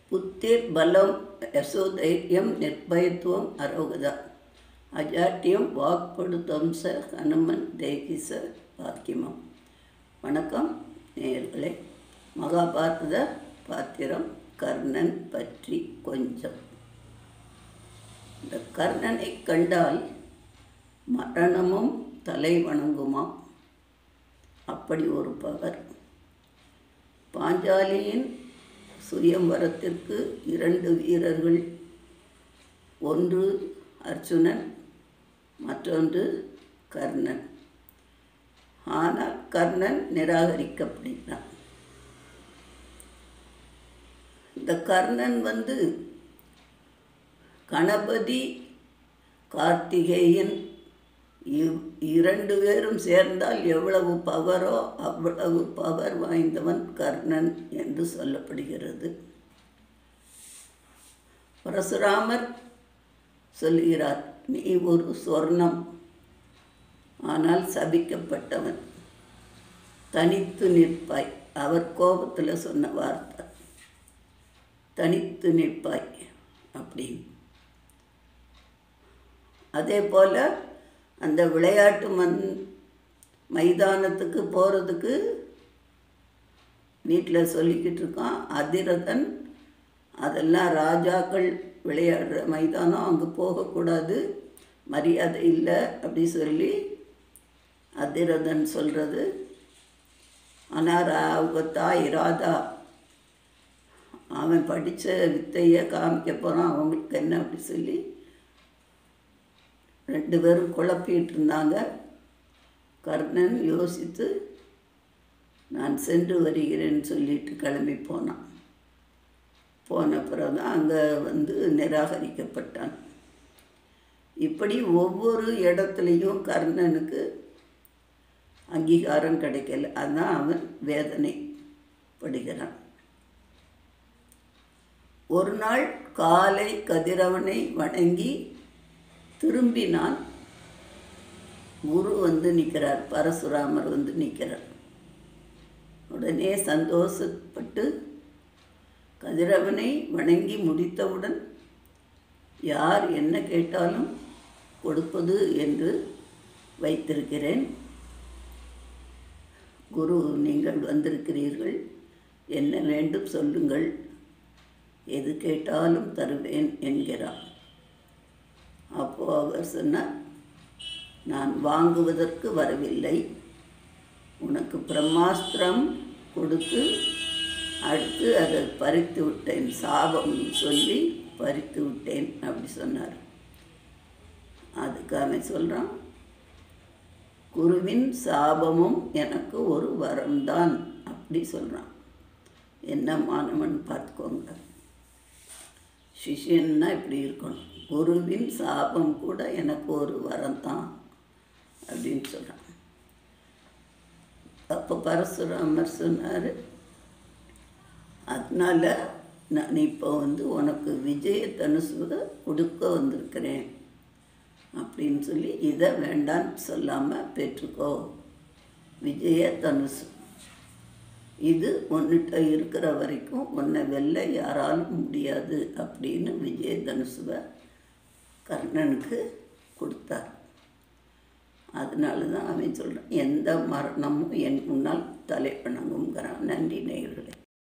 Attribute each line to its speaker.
Speaker 1: புத்திர் பலம் யசோதைரியம் நிர்பயத்துவம் அரோகதா அஜாட்டியம் வாக்படுத்தம் ச ஹனுமன் தேகிச வாக்கியமம் வணக்கம் நேயர்களே மகாபாரத பாத்திரம் கர்ணன் பற்றி கொஞ்சம் இந்த கர்ணனை கண்டால் மரணமும் தலை வணங்குமாம் அப்படி ஒரு பவர் பாஞ்சாலியின் சுயம்பரத்திற்கு இரண்டு வீரர்கள் ஒன்று அர்ஜுனன் மற்றொன்று கர்ணன் ஆனால் கர்ணன் நிராகரிக்கப்படுகிறான் இந்த கர்ணன் வந்து கணபதி கார்த்திகேயன் இவ் இரண்டு பேரும் சேர்ந்தால் எவ்வளவு பவரோ அவ்வளவு பவர் வாய்ந்தவன் கர்ணன் என்று சொல்லப்படுகிறது பரசுராமர் சொல்கிறார் நீ ஒரு சொர்ணம் ஆனால் சபிக்கப்பட்டவன் தனித்து நிற்பாய் அவர் கோபத்தில் சொன்ன வார்த்தை தனித்து நிற்பாய் அப்படின்னு அதே போல் அந்த விளையாட்டு மண் மைதானத்துக்கு போகிறதுக்கு வீட்டில் சொல்லிக்கிட்டு இருக்கான் அதிரதன் அதெல்லாம் ராஜாக்கள் விளையாடுற மைதானம் அங்கே போகக்கூடாது மரியாதை இல்லை அப்படி சொல்லி அதிரதன் சொல்கிறது ஆனால் அவங்க தாய் ராதா அவன் படித்த வித்தையை காமிக்க போகிறான் அவங்களுக்கு என்ன அப்படி சொல்லி ரெண்டு பேரும் குழப்பிட்டு இருந்தாங்க கர்ணன் யோசித்து நான் சென்று வருகிறேன்னு சொல்லிட்டு கிளம்பி போனான் போன பிறகு அங்கே வந்து நிராகரிக்கப்பட்டான் இப்படி ஒவ்வொரு இடத்துலையும் கர்ணனுக்கு அங்கீகாரம் கிடைக்கல அதான் அவன் வேதனை படுகிறான் ஒரு நாள் காலை கதிரவனை வணங்கி திரும்பினான் குரு வந்து நிற்கிறார் பரசுராமர் வந்து நிற்கிறார் உடனே சந்தோஷப்பட்டு கதிரவனை வணங்கி முடித்தவுடன் யார் என்ன கேட்டாலும் கொடுப்பது என்று வைத்திருக்கிறேன் குரு நீங்கள் வந்திருக்கிறீர்கள் என்ன வேண்டும் சொல்லுங்கள் எது கேட்டாலும் தருவேன் என்கிறார் அப்போ அவர் சொன்னார் நான் வாங்குவதற்கு வரவில்லை உனக்கு பிரம்மாஸ்திரம் கொடுத்து அடுத்து அதை பறித்து விட்டேன் சாபம் சொல்லி பறித்து விட்டேன் அப்படி சொன்னார் அதுக்கு அவன் சொல்கிறான் குருவின் சாபமும் எனக்கு ஒரு வரம்தான் அப்படி சொல்கிறான் என்ன மாணவன் பார்த்துக்கோங்க சிஷியன்னா இப்படி இருக்கணும் குருவின் சாபம் கூட எனக்கு ஒரு வரம் தான் அப்படின்னு சொல்கிறான் அப்போ பரசுராமர் சொன்னார் அதனால் நான் இப்போ வந்து உனக்கு விஜய தனுசுவை கொடுக்க வந்திருக்கிறேன் அப்படின்னு சொல்லி இதை வேண்டான்னு சொல்லாமல் பெற்றுக்கோ விஜய தனுசு இது உன்னிட்ட இருக்கிற வரைக்கும் உன்னை வெல்ல யாராலும் முடியாது அப்படின்னு விஜய தனுசுவை கர்ணனுக்கு கொடுத்தார் அதனால தான் அவன் சொல்கிறான் எந்த மரணமும் என் முன்னால் தலை வணங்குங்கிறான் நன்றி நேயர்களே